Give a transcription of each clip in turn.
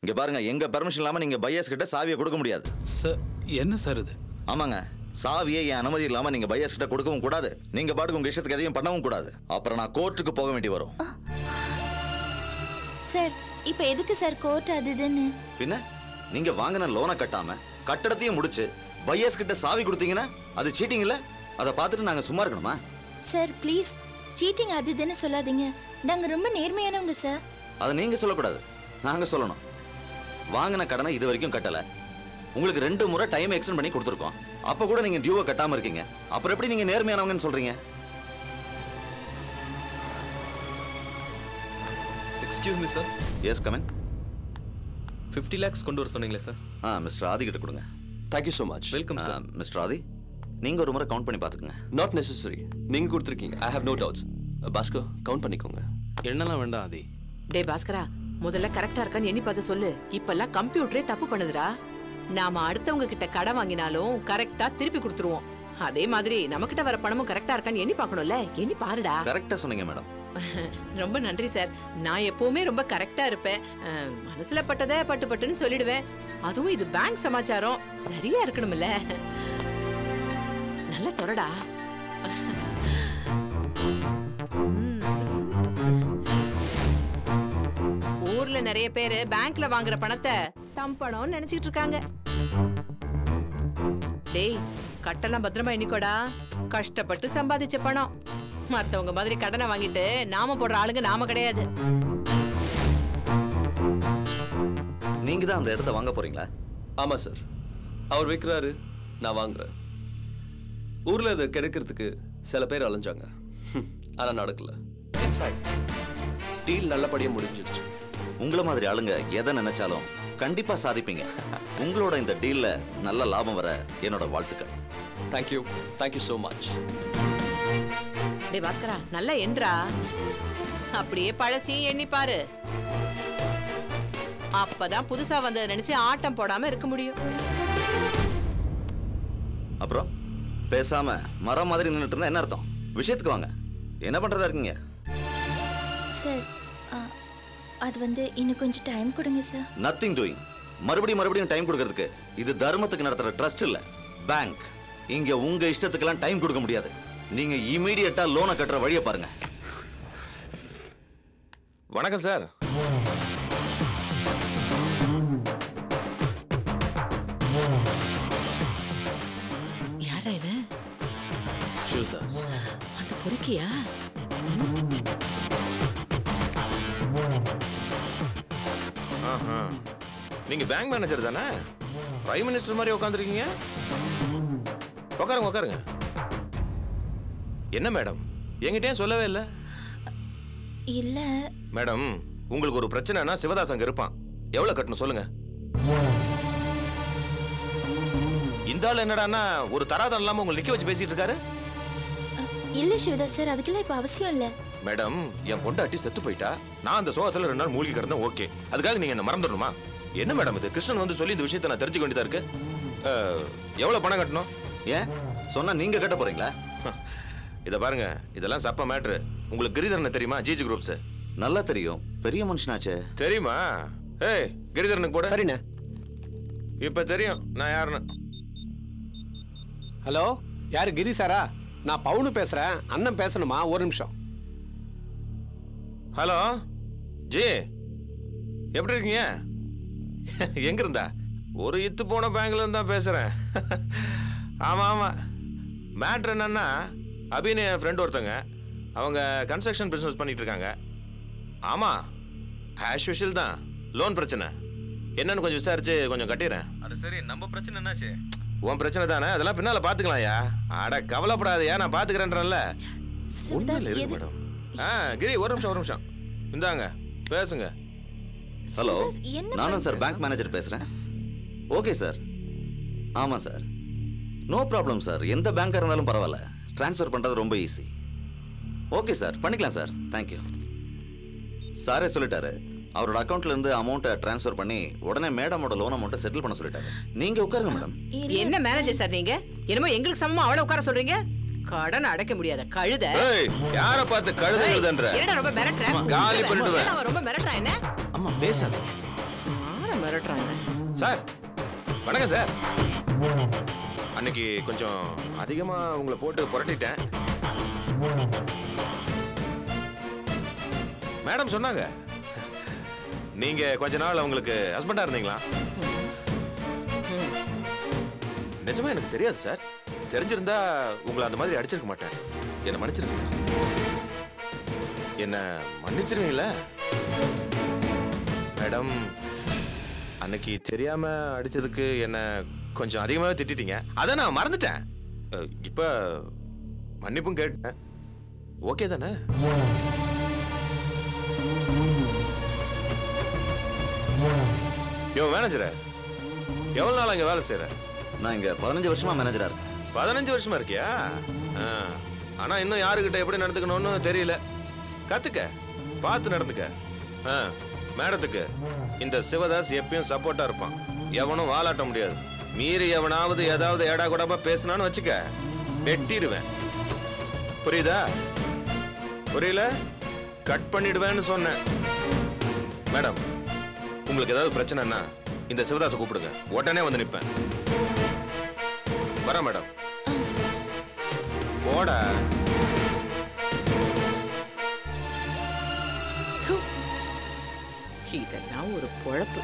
இங்க பாருங்க எங்க பெர்மிஷன் இல்லாம நீங்க பையர்ஸ் கிட்ட சாவியை கொடுக்க முடியாது சார் என்ன சார் இது ஆமாங்க சாவியை என் அனுமதி இல்லாம நீங்க பையர்ஸ் கிட்ட கொடுக்கவும் கூடாது நீங்க பாட்டுக்கு உங்க இஷ்டத்துக்கு எதையும் பண்ணவும் கூடாது அப்புறம் நான் கோர்ட்டுக்கு போக வேண்டி வரும் சார் இப்போ எதுக்கு சார் கோர்ட் அது இதுன்னு பின்ன நீங்க வாங்கின லோனை கட்டாம கட்டடத்தையும் முடிச்சு பையர்ஸ் கிட்ட சாவி கொடுத்தீங்கன்னா அது சீட்டிங் இல்ல அதை பார்த்துட்டு நாங்க சும்மா இருக்கணுமா சார் ப்ளீஸ் சீட்டிங் அது இதுன்னு சொல்லாதீங்க நாங்கள் ரொம்ப நேர்மையானவங்க சார் அதை நீங்க சொல்லக்கூடாது நாங்க சொல்லணும் வாங்கின கடனை இது வரைக்கும் கட்டல உங்களுக்கு ரெண்டு முறை டைம் எக்ஸ்டெண்ட் பண்ணி கொடுத்துருக்கோம் அப்ப கூட நீங்க டியூவை கட்டாம இருக்கீங்க அப்புறம் எப்படி நீங்க நேர்மையானவங்கன்னு சொல்றீங்க excuse me sir yes come on fifty lakhs கொண்டு வர சொன்னீங்களே சார் ஆ மிஸ்டர் ஆதி கிட்ட கொடுங்க thank you so much welcome sir mister Adi நீங்க ஒரு முறை கவுண்ட் பண்ணி பாத்துக்கங்க நாட் நெசசரி நீங்க கொடுத்துருக்கீங்க I have no doubts Bhaskar count பண்ணிக்கோங்க என்னெல்லாம் வேண்டாம் ஆதி டேய் பாஸ்கரா முதல்ல கரெக்டா இருக்கான்னு எண்ணி பார்த்து சொல்லு இப்பெல்லாம் கம்ப்யூட்டரே தப்பு பண்ணுதுடா நாம அடுத்தவங்க கிட்ட கடன் வாங்கினாலும் கரெக்டா திருப்பி கொடுத்துருவோம் அதே மாதிரி நம்ம கிட்ட வர பணமும் கரெக்டா இருக்கான்னு எண்ணி பார்க்கணும்ல எண்ணி பாருடா கரெக்டா சொன்னீங்க மேடம் ரொம்ப நன்றி சார் நான் எப்பவுமே ரொம்ப கரெக்டா இருப்பேன் அஹ், மனசுல பட்டதை பட்டு பட்டுன்னு சொல்லிடுவேன் அதுவும் இது பேங்க் சமாச்சாரம் சரியா இருக்கணும்ல நல்லா தொடடா ஊர்ல நிறைய பேரு பேங்க்ல வாங்குற பணத்தை தம் பணம் நினைச்சிட்டு இருக்காங்க டேய் கட்டெல்லாம் பத்திரமா எண்ணிக்கோடா கஷ்டப்பட்டு சம்பாதிச்ச பணம் மத்தவங்க மாதிரி கடனை வாங்கிட்டு நாம போடுற ஆளுங்க நாம கிடையாது நீங்க தான் அந்த இடத்த வாங்க போறீங்களா ஆமா சார் அவர் விற்கிறாரு நான் வாங்குறேன் ஊர்ல அது கிடைக்கிறதுக்கு சில பேர் அலைஞ்சாங்க ஆனா நடக்கல இன்ஃபேக்ட் டீல் நல்லபடியா முடிஞ்சிருச்சு உங்கள மாதிரி ஆளுங்க எதை நினைச்சாலும் கண்டிப்பா சாதிப்பீங்க உங்களோட இந்த டீல்ல நல்ல லாபம் வர என்னோட வாழ்த்துக்கள் தேங்க்யூ தேங்க்யூ ஸோ மச் டேய் பாஸ்கரா நல்லா என்றா அப்படியே பழசையும் எண்ணி பாரு அப்பதான் புதுசா வந்ததை நினைச்சு ஆட்டம் போடாம இருக்க முடியும் அப்புறம் பேசாம மரம் மாதிரி நின்றுட்டு இருந்தா என்ன அர்த்தம் விஷயத்துக்கு வாங்க என்ன பண்றதா இருக்கீங்க சார் ஆ, அது வந்து இன்னும் கொஞ்சம் டைம் கொடுங்க சார் நத்திங் டூயிங் மறுபடியும் மறுபடியும் டைம் கொடுக்கறதுக்கு இது தர்மத்துக்கு நடத்துற ட்ரஸ்ட் இல்ல பேங்க் இங்க உங்க இஷ்டத்துக்கெல்லாம் டைம் கொடுக்க முடியாது நீங்க இமீடியட்டா லோனை கட்டுற வழியை பாருங்க வணக்கம் சார் யாரா இவன் சிவதாஸ் அந்த பொறுக்கியா ஆஹா நீங்க பேங்க் மேனேஜர் தானே பிரைம் மினிஸ்டர் மாதிரி உட்காந்துருக்கீங்க உட்காருங்க உட்காருங்க என்ன மேடம் என்கிட்டயும் சொல்லவே இல்லை இல்ல மேடம் உங்களுக்கு ஒரு பிரச்சனைனா சிவதாஸ் அங்க இருப்பான் எவ்வளவு கட்டணும் சொல்லுங்க இந்த ஆள் என்னடான்னா ஒரு தராதரம் இல்லாம உங்களை நிக்க வச்சு பேசிட்டு இருக்காரு அ, இல்ல சிவதாஸ் சார் அதுக்கெல்லாம் இப்ப அவசியம் இல்ல மேடம் என் பொண்டாட்டி செத்து போயிட்டா நான் அந்த சோகத்துல ரெண்டு நாள் மூழ்கி கிடந்தேன் ஓகே அதுக்காக நீங்க என்ன மறந்துடணுமா என்ன மேடம் இது கிருஷ்ணன் வந்து சொல்லி இந்த விஷயத்தை நான் தெரிஞ்சுக்க வேண்டியதா இருக்கு அஹ், எவ்வளவு பணம் கட்டணும் ஏன் சொன்னா நீங்க கட்ட போறீங்களா இதை பாருங்க இதெல்லாம் சப்ப மேட்ரு உங்களுக்கு கிரிதரனை தெரியுமா ஜிஜி குரூப்ஸ் நல்லா தெரியும் பெரிய மனுஷனாச்சே தெரியுமா ஏய் கிரிதரனுக்கு போட சரிண்ணே இப்ப தெரியும் நான் யாருன்னு ஹலோ யார் கிரி சாரா நான் பவுனு பேசுறேன் அண்ணன் பேசணுமா ஒரு நிமிஷம் ஹலோ ஜி எப்படி இருக்கீங்க எங்க இருந்தா ஒரு இத்து போன பேங்க்ல இருந்து தான் பேசுறேன் ஆமா ஆமா மேட்ரு என்னன்னா அபின்னு என் ஃப்ரெண்ட் ஒருத்தங்க அவங்க கன்ஸ்ட்ரக்ஷன் பிஸ்னஸ் பண்ணிட்டு இருக்காங்க ஆமா ஆஸ் யூஷுவல் தான் லோன் பிரச்சனை என்னன்னு கொஞ்சம் விசாரிச்சு கொஞ்சம் கட்டிடுறேன் அது சரி நம்ம பிரச்சனை என்னாச்சு உன் பிரச்சனை தானே அதெல்லாம் பின்னால பாத்துக்கலாம்யா அட கவலைப்படாதயா நான் பாத்துக்கிறேன்றேன்ல ஒண்ணும் சிவதாஸ் இல்லை இருக்கு எது மேடம் ஆ கிரி ஒரு நிமிஷம் ஒரு நிமிஷம் இந்தாங்க பேசுங்க ஹலோ சிவதாஸ், என்ன நான் தான் சார் பேங்க் மேனேஜர் பேசுறேன் ஓகே சார் ஆமா சார் நோ ப்ராப்ளம் சார் எந்த பேங்காக இருந்தாலும் பரவாயில்ல ட்ரான்ஸ்ஃபர் பண்றது ரொம்ப ஈஸி ஓகே சார் பண்ணிக்கலாம் சார் தேங்க்யூ சாரே சொல்லிட்டாரு அவரோட அக்கௌண்ட்ல இருந்து அமௌண்ட்டை ட்ரான்ஸ்ஃபர் பண்ணி உடனே மேடமோட லோன் அமௌண்ட்டை செட்டில் பண்ண சொல்லிட்டாரு நீங்க உட்காருங்க மேடம் இல்ல, என்ன மேனேஜர் சார் நீங்க என்னமோ எங்களுக்கு சமமா அவளை உட்கார சொல்றீங்க கடன் அடைக்க முடியாத கழுத ஏய் யார பார்த்து கழுதுன்றன்ற என்னடா ரொம்ப மிரட்டுற காலி பண்ணிடுவேன். அவன் ரொம்ப மிரட்டுறான் என்ன அம்மா பேசாத ஆற புரட்டுறாங்க சார் வணக்கம் சார் அன்னைக்கு கொஞ்சம் அதிகமா உங்களை போட்டு புரட்டிட்டேன் மேடம் சொன்னாங்க நீங்க கொஞ்ச நாள் அவங்களுக்கு ஹஸ்பண்டா இருந்தீங்களா நிஜமா எனக்கு தெரியாது சார் தெரிஞ்சிருந்தா உங்களை அந்த மாதிரி அடிச்சிருக்க மாட்டேன் என்னை மன்னிச்சிருங்க சார் என்ன மன்னிச்சிருவீங்களா மேடம் அன்னைக்கு தெரியாம அடிச்சதுக்கு என்ன கொஞ்சம் அதிகமாகவே திட்டிட்டீங்க அதை நான் மறந்துட்டேன் அஹ், இப்ப மன்னிப்பும் கேட்டேன் ஓகே தானே யோ மேனேஜர எவ்வளவு நாள் அங்க வேலை செய்யற நான் இங்கே பதினஞ்சு வருஷமா மேனேஜராக இருக்கேன் பதினஞ்சு வருஷமா இருக்கியா ஆ. ஆனா இன்னும் யாருக்கிட்ட எப்படி நடந்துக்கணும்னு தெரியல கத்துக்க பார்த்து நடந்துக்க ஆ. மேடத்துக்கு இந்த சிவதாஸ் எப்பயும் சப்போர்ட்டா இருப்பான் எவனும் வாலாட்ட முடியாது மீறி எவனாவது ஏதாவது ஏடா கூடமா பேசினான்னு வச்சுக்க வெட்டிடுவேன் புரியுதா புரியல கட் பண்ணிடுவேன்னு சொன்னேன் மேடம் உங்களுக்கு ஏதாவது பிரச்சனைன்னா இந்த சிவதாஸை கூப்பிடுங்க உடனே வந்து நிற்பேன் வரேன் மேடம் போடா து. இதெல்லாம் ஒரு பொழப்பு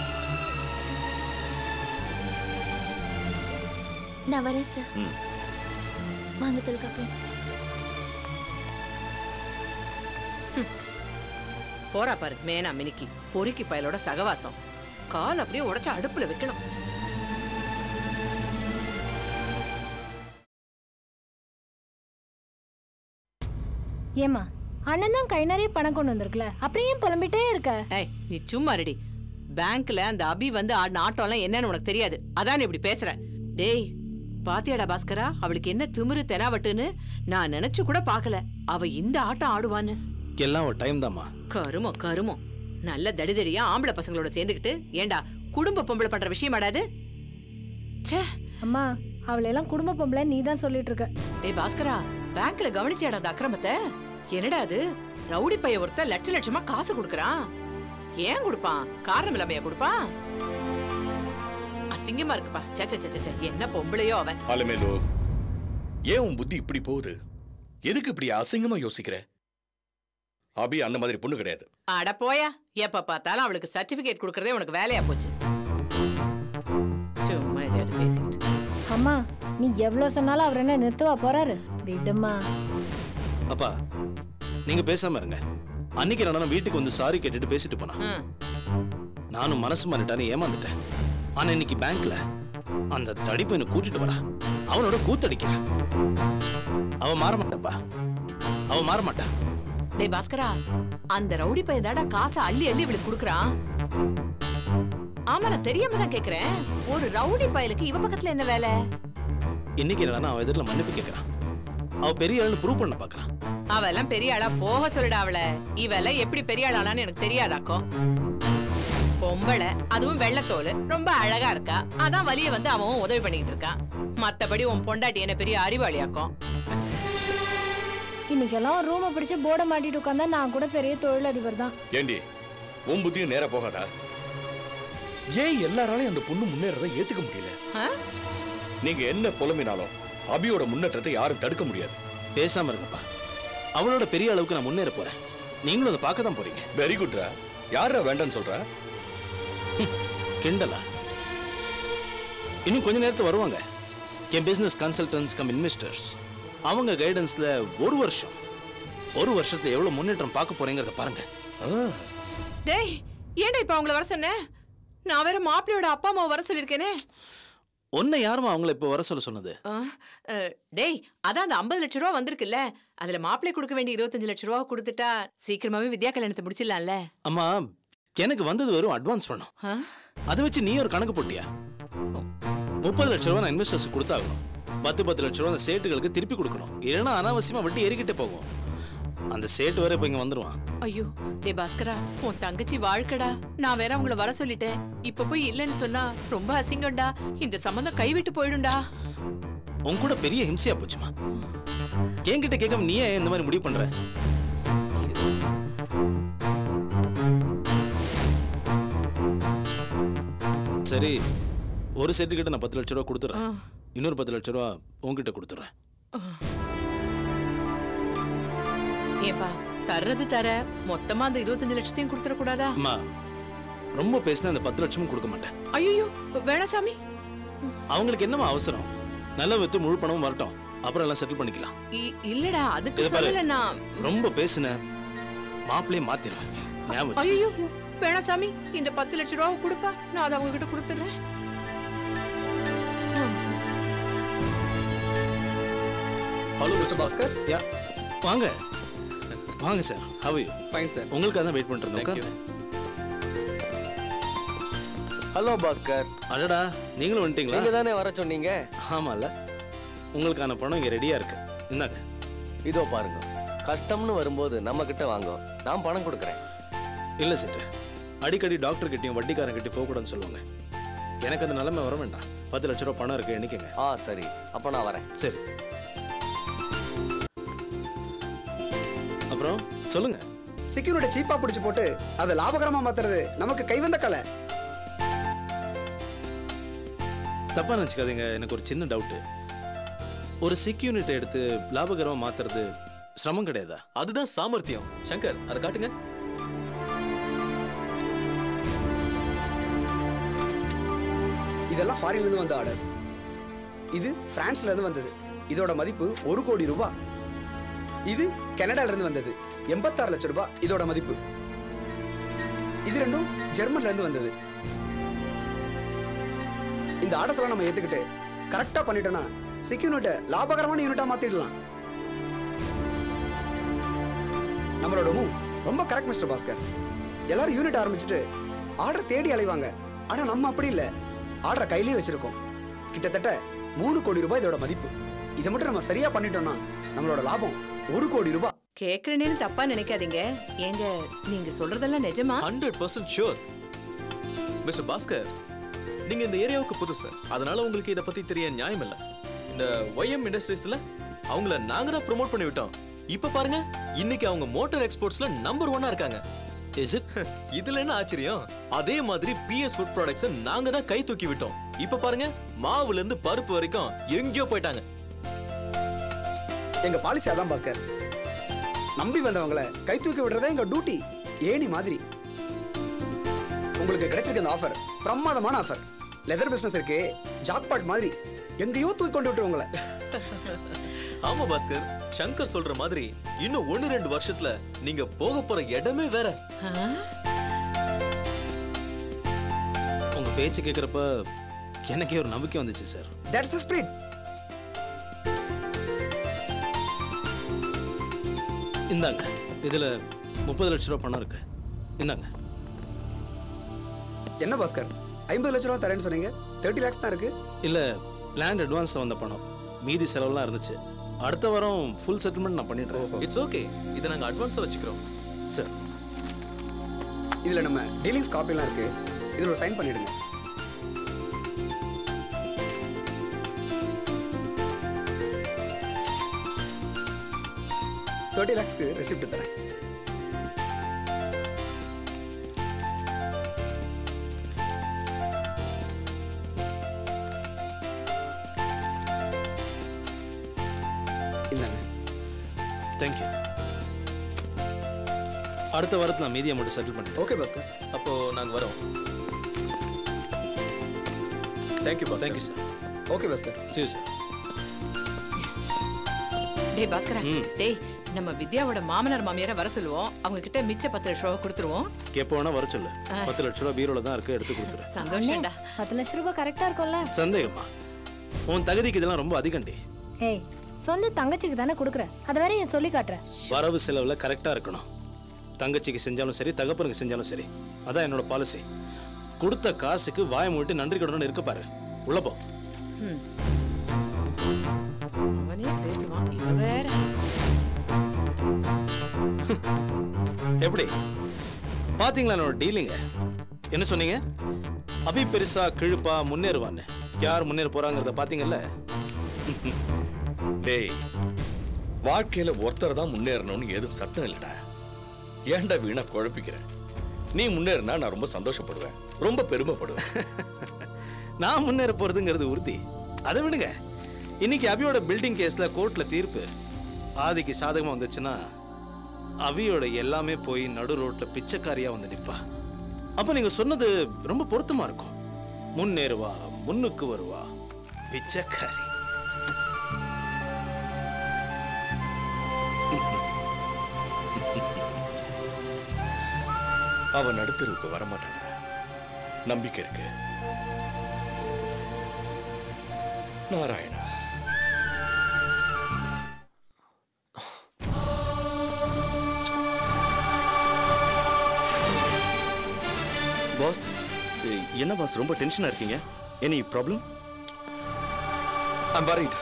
நான் வரேன் சார் ம். வாங்க தொல்காப்பியம் போறா பாரு மேனா மினிக்கி பொறுக்கி பயலோட சகவாசம் கால் அப்படியே உடைச்சு அடுப்புல வைக்கணும் ஏமா அண்ணன் தான் கை நிறைய பணம் கொண்டு வந்திருக்கல அப்புறம் ஏன் புலம்பிட்டே இருக்க ஏய் நீ சும்மா ரெடி பேங்க்ல அந்த அபி வந்து ஆடின ஆட்டம்லாம் என்னன்னு உனக்கு தெரியாது அதான் நீ இப்படி பேசுற டேய் பாத்தியாடா பாஸ்கரா அவளுக்கு என்ன திமிரு தெனாவட்டுன்னு நான் நினைச்சு கூட பார்க்கல அவ இந்த ஆட்டம் ஆடுவான்னு எல்லாம் ஒரு டைம் தாம்மா கருமம் கருமம் நல்ல தடிதடியா ஆம்பளை பசங்களோட சேர்ந்துக்கிட்டு ஏண்டா குடும்ப பொம்பளை பண்ற விஷயம் ஆடாது ச்சே அம்மா அவளையெல்லாம் குடும்ப பொம்பளை நீ தான் சொல்லிட்டு இருக்க டேய் பாஸ்கரா பேங்க்ல கவனிச்சியாடா அந்த அக்கிரமத்தை என்னடா அது ரவுடி பைய ஒருத்த லட்ச லட்சமா காசு கொடுக்கறான் ஏன் கொடுப்பான் காரணம் இல்லாமையா கொடுப்பான் அசிங்கமா இருக்குப்பா சே சே சே, சே சே என்ன பொம்பளையோ அவன் அலமேலு ஏன் உன் புத்தி இப்படி போகுது எதுக்கு இப்படி அசிங்கமா யோசிக்கிற அபி அந்த மாதிரி பொண்ணு கிடையாது அட போயா எப்ப பார்த்தாலும் அவளுக்கு சர்டிபிகேட் கொடுக்கறதே உனக்கு வேலையா போச்சு சும்மா எதையாவது பேசிக்கிட்டு அம்மா நீ எவ்வளவு சொன்னாலும் அவர் என்ன நிறுத்தவா போறாரு விடுமா அப்பா நீங்க பேசாம இருங்க அன்னைக்கு நான் வீட்டுக்கு வந்து சாரி கேட்டுட்டு பேசிட்டு போனா ம். நானும் மனசு மாறிட்டான்னு ஏமாந்துட்டேன் ஆனா இன்னைக்கு பேங்க்ல அந்த தடிப்பு என்ன கூட்டிட்டு வரா அவனோட கூத்தடிக்கிறா அவ மாற மாட்டாப்பா அவ மாற மாட்டா டேய் பாஸ்கரா அந்த ரவுடி பையன் தாடா காசை அள்ளி அள்ளி இவளுக்கு கொடுக்கறான் ஆமா நான் தெரியாம தான் கேக்குறேன் ஒரு ரவுடி பயலுக்கு இவ பக்கத்துல என்ன வேலை இன்னைக்கு என்னன்னா அவன் எதிரில் மன்னிப்பு கேட்கறான் அவ பெரிய ஆளுன்னு ப்ரூவ் பண்ண பாக்குறான் அவெல்லாம் பெரிய ஆளா போக சொல்லுடா அவள இவெல்லாம் எப்படி பெரிய ஆளானான்னு எனக்கு தெரியாதாக்கோ பொம்பளை அதுவும் வெள்ளத்தோல் ரொம்ப அழகா இருக்கா அதான் வலிய வந்து அவன் உதவி பண்ணிட்டு இருக்கான் மத்தபடி உன் பொண்டாட்டி என்ன பெரிய அறிவாளியாக்கும் இன்னைக்கெல்லாம் ரூமை பிடிச்சு போர்டை மாட்டிட்டு உட்காந்தா நான் கூட பெரிய தொழிலதிபர் தான் ஏண்டி உன் புத்தியும் நேரா போகாதா ஏன் எல்லாராலையும் அந்த பொண்ணு முன்னேறதை ஏத்துக்க முடியல ஆ? நீங்க என்ன புலம்பினாலும் அபியோட முன்னேற்றத்தை யாரும் தடுக்க முடியாது பேசாம இருங்கப்பா அவளோட பெரிய அளவுக்கு நான் முன்னேற போறேன் நீங்களும் அதை பார்க்க தான் போறீங்க வெரி குட்ரா யாரா வேண்டாம்னு சொல்றா கிண்டலா இன்னும் கொஞ்ச நேரத்துல வருவாங்க என் பிசினஸ் கன்சல்டன்ஸ் கம் இன்வெஸ்டர்ஸ் அவங்க கைடன்ஸ்ல ஒரு வருஷம் ஒரு வருஷத்துல எவ்வளவு முன்னேற்றம் பார்க்க போறீங்கிறத பாருங்க ஆ, டேய் ஏன்டா இப்ப அவங்கள வர சொன்ன நான் வேற மாப்பிள்ளையோட அப்பா அம்மாவை வர சொல்லியிருக்கேனே உன்னை யாருமா அவங்கள இப்போ வர சொல்ல சொன்னது ஆ, அஹ், டேய் அதான் அந்த ஐம்பது லட்ச ரூபா வந்திருக்குல்ல அதுல மாப்பிள்ளை கொடுக்க வேண்டிய இருபத்தஞ்சு லட்ச ரூபா கொடுத்துட்டா சீக்கிரமாவே வித்யா கல்யாணத்தை முடிச்சிடலாம்ல அம்மா எனக்கு வந்தது வெறும் அட்வான்ஸ் பணம் ஆ? அதை வச்சு நீ ஒரு கணக்கு போட்டியா முப்பது லட்ச ரூபா நான் இன்வெஸ்டர்ஸ் கொடுத்தாகணும் பத்து பத்து லட்ச ரூபா அந்த சேட்டுகளுக்கு திருப்பி கொடுக்கணும் இல்லைன்னா அனாவசியமா வட்டி ஏறிக்கிட்டே போகும் அந்த சேட்டு வேற இப்போ இங்க வந்துருவான் ஐயோ டே பாஸ்கரா உன் தங்கச்சி வாழ்க்கடா நான் வேற அவங்கள வர சொல்லிட்டேன் இப்ப போய் இல்லைன்னு சொன்னா ரொம்ப அசிங்கம்டா இந்த சம்பந்தம் கைவிட்டு போயிடும்டா உன் கூட பெரிய ஹிம்சையா போச்சுமா என்கிட்ட கேட்காம நீ ஏன் இந்த மாதிரி முடிவு பண்ற சரி ஒரு செட்டு கிட்ட நான் பத்து லட்ச ரூபா கொடுத்துட்றேன் இன்னொரு பத்து லட்ச ரூபா உங்ககிட்ட கொடுத்துட்றேன் ஏப்பா தர்றது தர மொத்தமா அந்த இருபத்தஞ்சு லட்சத்தையும் கொடுத்துடக்கூடாதா அம்மா ரொம்ப பேசினா அந்த பத்து லட்சமும் கொடுக்க மாட்டேன் ஐயோ வேணாம் சாமி அவங்களுக்கு என்னமா அவசரம் நல்லா வித்து முழு பணமும் வரட்டும் அப்புறம் எல்லாம் செட்டில் பண்ணிக்கலாம் இ- இல்லடா அதுக்கு இதை பாரு. சொல்லல நான் ரொம்ப பேசுன மாப்பிளையே மாத்திருவேன் ஞாபகம் வச்சு. ஐயோ வேணாம் சாமி இந்த பத்து லட்ச ரூபா கொடுப்பா நான் அதை அவங்க கிட்ட கொடுத்துட்றேன் ஹலோ மிஸ்டர் பாஸ்கர் யா வாங்க வாங்க sir how you fine sir உங்களுக்காக தான் வெயிட் பண்ணிட்டு இருந்தேன் உட்காருங்க. ஹலோ பாஸ்கர் அடடா நீங்களும் வந்துட்டீங்களா நீங்க தானே வர சொன்னீங்க ஆமால உங்களுக்கான பணம் இங்க ரெடியா இருக்கு இந்தாங்க இதோ பாருங்க கஷ்டம்னு வரும்போது நம்ம கிட்ட வாங்க நான் பணம் கொடுக்குறேன் இல்ல சிட்டு அடிக்கடி டாக்டர் கிட்டயும் வட்டிக்காரன் கிட்டயும் போகக்கூடாதுன்னு சொல்லுவாங்க எனக்கு அந்த நிலைமை வர வேண்டாம் பத்து லட்ச ரூபா பணம் இருக்கு எண்ணிக்கங்க ஆ சரி அப்போ நான் வரேன் சரி அப்புறம் சொல்லுங்க செக்யூரிட்டி சீப்பா பிடிச்சு போட்டு அதை லாபகரமா மாத்துறது நமக்கு கைவந்த கலை தப்பா நினச்சிக்காதீங்க எனக்கு ஒரு சின்ன டவுட்டு ஒரு செக்யூரிட்டி எடுத்து லாபகரமா மாத்துறது சிரமம் கிடையாதா அதுதான் சாமர்த்தியம் சங்கர் அதை காட்டுங்க இதெல்லாம் ஃபாரின்ல இருந்து வந்த ஆர்டர்ஸ் இது பிரான்ஸ்ல இருந்து வந்தது இதோட மதிப்பு ஒரு கோடி ரூபாய் இது கனடால இருந்து வந்தது எண்பத்தாறு லட்சம் ரூபாய் இதோட மதிப்பு இது ரெண்டும் ஜெர்மன்ல இருந்து வந்தது இந்த ஆர்டர்ஸ் எல்லாம் நம்ம ஏத்துக்கிட்டு கரெக்டா பண்ணிட்டோம்னா செக்யூரிட்ட லாபகரமான யூனிட்டா மாத்திடலாம் நம்மளோட மூவ் ரொம்ப கரெக்ட் மிஸ்டர் பாஸ்கர் எல்லாரும் யூனிட் ஆரம்பிச்சுட்டு ஆர்டர் தேடி அலைவாங்க ஆனா நம்ம அப்படி இல்ல ஆர்டரை கையிலேயே வச்சிருக்கோம் கிட்டத்தட்ட மூணு கோடி ரூபாய் இதோட மதிப்பு இதை மட்டும் நம்ம சரியா பண்ணிட்டோம்னா நம்மளோட லாபம் ஒரு கோடி ரூபாய் கேக்குறேன்னு தப்பா நினைக்காதீங்க ஏங்க நீங்க சொல்றதெல்லாம் நிஜமா hundred percent sure mister Bhaskar நீங்க இந்த ஏரியாவுக்கு புதுசு அதனால உங்களுக்கு இதை பத்தி தெரிய நியாயம் இல்ல இந்த ஒய்எம் இண்டஸ்ட்ரீஸ்ல அவங்கள நாங்க தான் ப்ரோமோட் பண்ணி விட்டோம் இப்ப பாருங்க இன்னைக்கு அவங்க மோட்டார் எக்ஸ்போர்ட்ஸ்ல நம்பர் ஒன்னா இருக்காங்க இஸ் இட் இதுல என்ன ஆச்சரியம் அதே மாதிரி பிஎஸ் ஃபுட் ப்ராடக்ட்ஸ் நாங்க தான் கை தூக்கி விட்டோம் இப்ப பாருங்க மாவுல இருந்து பருப்பு வரைக்கும் எங்கேயோ போயிட்டாங்க எங்க பாலிசி அதான் பாஸ்கர் நம்பி வந்தவங்கள கை தூக்கி விடுறதே எங்க டியூட்டி ஏணி மாதிரி உங்களுக்கு கிடைச்சிருக்க இந்த ஆஃபர் பிரமாதமான ஆஃபர் லெதர் பிசினஸ் இருக்கு ஜாக்பாட் மாதிரி எங்கேயோ தூக்கி கொண்டு விட்டு உங்களை ஆமா பாஸ்கர் சங்கர் சொல்ற மாதிரி இன்னும் ஒன்னு ரெண்டு வருஷத்துல நீங்க போக போற இடமே வேற உங்க பேச்சு கேட்குறப்ப எனக்கே ஒரு நம்பிக்கை வந்துச்சு சார் தட்ஸ் த ஸ்பிரிட் இந்தாங்க இதுல முப்பது லட்ச ரூபா பணம் இருக்கு இந்தாங்க என்ன பாஸ்கர் ஐம்பது லட்ச ரூபா தரேன்னு சொன்னீங்க தேர்ட்டி லேக்ஸ் தான் இருக்கு இல்ல லேண்ட் அட்வான்ஸ் வந்த பணம் மீதி செலவுலாம் இருந்துச்சு அடுத்த வாரம் ஃபுல் செட்டில்மெண்ட் நான் பண்ணிடுறேன் இட்ஸ் ஓகே இதை நாங்க அட்வான்ஸா வச்சுக்கிறோம் சார் இதுல நம்ம டீலிங்ஸ் காப்பிலாம் இருக்கு இதுல சைன் பண்ணிடுங்க தேர்ட்டி லேக்ஸ்க்கு ரெசிப்ட் தரேன் இந்தாங்க தேங்க்யூ அடுத்த வாரத்தில் நான் மீதி அமௌண்ட் செட்டில் பண்ணிடுறேன் ஓகே பாஸ்கர் அப்போ நாங்க வரோம் thank you boss thank you sir okay Bhaskar சரி சார் டேய் பாஸ்கரா ம். டேய் நம்ம வித்யாவோட மாமனார் மாமியாரை வர சொல்லுவோம் அவங்க கிட்ட மிச்ச பத்து லட்ச ரூபா கொடுத்துருவோம் எப்போ வேணா வர சொல்லு பத்து லட்ச ரூபா பீரோல தான் இருக்கு எடுத்து கொடுத்துரு சந்தோஷம்டா பத்து லட்ச ரூபாய் கரெக்டா இருக்கும்ல சந்தேகமா உன் தகுதிக்கு இதெல்லாம் ரொம்ப அதிகண்டி ஏய் சொந்த தங்கச்சிக்கு தானே கொடுக்குற அதை வேற என் சொல்லி காட்டுறேன் வரவு செலவுல கரெக்டா இருக்கணும் தங்கச்சிக்கு செஞ்சாலும் சரி தகப்பனுக்கு செஞ்சாலும் சரி அதான் என்னோட பாலிசி கொடுத்த காசுக்கு வாய மூட்டு நன்றி கடனும் இருக்க பாரு உள்ள போ ம். அவனே பேசுவான் இவ வேற எப்படி பாத்தீங்களா என்னோட டீலிங்க என்ன சொன்னீங்க அபி பெருசா கிழுப்பா முன்னேறுவான்னு யார் முன்னேற போறாங்கிறத பாத்தீங்கல்ல டேய் வாழ்க்கையில ஒருத்தர் தான் முன்னேறணும்னு எதுவும் சட்டம் இல்லடா ஏன்டா வீணா குழப்பிக்கிற நீ முன்னேறினா நான் ரொம்ப சந்தோஷப்படுவேன் ரொம்ப பெருமைப்படுவேன் நான் முன்னேற போறதுங்கிறது உறுதி அதை விடுங்க இன்னைக்கு அபியோட பில்டிங் கேஸ்ல கோர்ட்ல தீர்ப்பு ஆதிக்கு சாதகமா வந்துச்சுன்னா அபியோட எல்லாமே போய் நடு ரோட்ல பிச்சைக்காரியா வந்து நிப்பா அப்ப நீங்க சொன்னது ரொம்ப பொருத்தமா இருக்கும் முன்னேறுவா முன்னுக்கு வருவா பிச்சைக்காரி அவன் நடுத்தருவுக்கு வரமாட்டானா நம்பிக்கை இருக்கு நாராயணா பாஸ் என்ன பாஸ் ரொம்ப டென்ஷனா இருக்கீங்க any problem I'm worried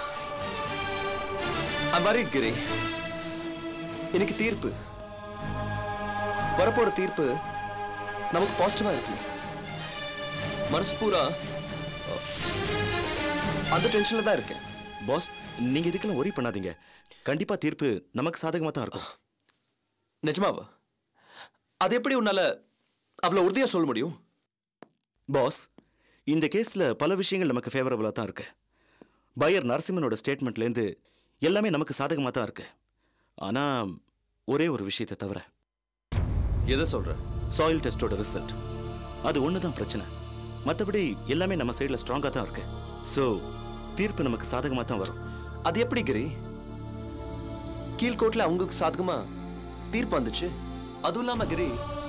I'm worried Giri இன்னைக்கு தீர்ப்பு வரப்போற தீர்ப்பு நமக்கு பாசிட்டிவா இருக்கணும் மனசு பூரா அஹ், அந்த டென்ஷன்ல தான் இருக்கேன் பாஸ் நீங்க இதுக்கெல்லாம் ஒரி பண்ணாதீங்க கண்டிப்பா தீர்ப்பு நமக்கு சாதகமா தான் இருக்கும் நிஜமாவா அது எப்படி உன்னால அவ்வளவு உறுதியா சொல்ல முடியும் பாஸ் இந்த கேஸ்ல பல விஷயங்கள் நமக்கு ஃபேவரபிளா தான் இருக்கு பையர் நரசிம்மனோட ஸ்டேட்மெண்ட்லேருந்து எல்லாமே நமக்கு சாதகமா தான் இருக்கு ஆனா ஒரே ஒரு விஷயத்தை தவிர எதை சொல்ற சாயில் டெஸ்டோட ரிசல்ட் அது ஒன்று தான் பிரச்சனை மற்றபடி எல்லாமே நம்ம சைடில் ஸ்ட்ராங்காக தான் இருக்கு ஸோ தீர்ப்பு நமக்கு சாதகமாக தான் வரும் அது எப்படி கிரி கீழ்கோட்ல அவங்களுக்கு சாதகமா தீர்ப்பு வந்துச்சு அதுவும் இல்லாம கிரி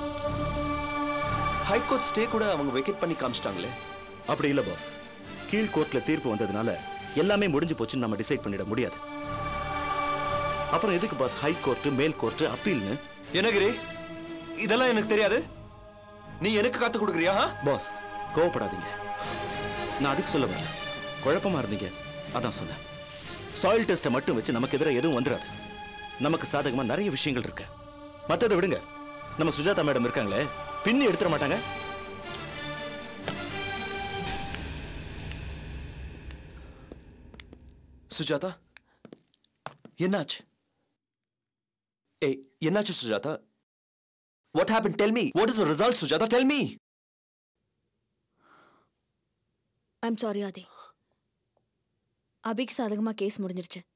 ஹைகோர்ட் ஸ்டே கூட அவங்க வெக்கேட் பண்ணி காமிச்சிட்டாங்களே அப்படி இல்லை பாஸ் கீழ் கோர்ட்ல தீர்ப்பு வந்ததுனால எல்லாமே முடிஞ்சு போச்சுன்னு நம்ம டிசைட் பண்ணிட முடியாது அப்புறம் எதுக்கு பாஸ் ஹை கோர்ட் மேல் கோர்ட் அப்பீல்னு என்ன கிரி இதெல்லாம் எனக்கு தெரியாது நீ எனக்கு காத்து கொடுக்குறியா பாஸ் கோவப்படாதீங்க நான் அதுக்கு சொல்ல வரல குழப்பமா இருந்தீங்க அதான் சொன்னேன் சாயில் டெஸ்ட்டை மட்டும் வச்சு நமக்கு எதிராக எதுவும் வந்துடாது நமக்கு சாதகமா நிறைய விஷயங்கள் இருக்கு மற்றதை விடுங்க நம்ம சுஜாதா மேடம் இருக்காங்களே பின்னி எடுத்துட மாட்டாங்க சுஜாதா என்னாச்சு ஏய் என்னாச்சு Sujatha what happen tell me what is result Sujatha tell me I'm sorry Adi அபிக்கு சாதகமாக கேஸ் முடிஞ்சிருச்சு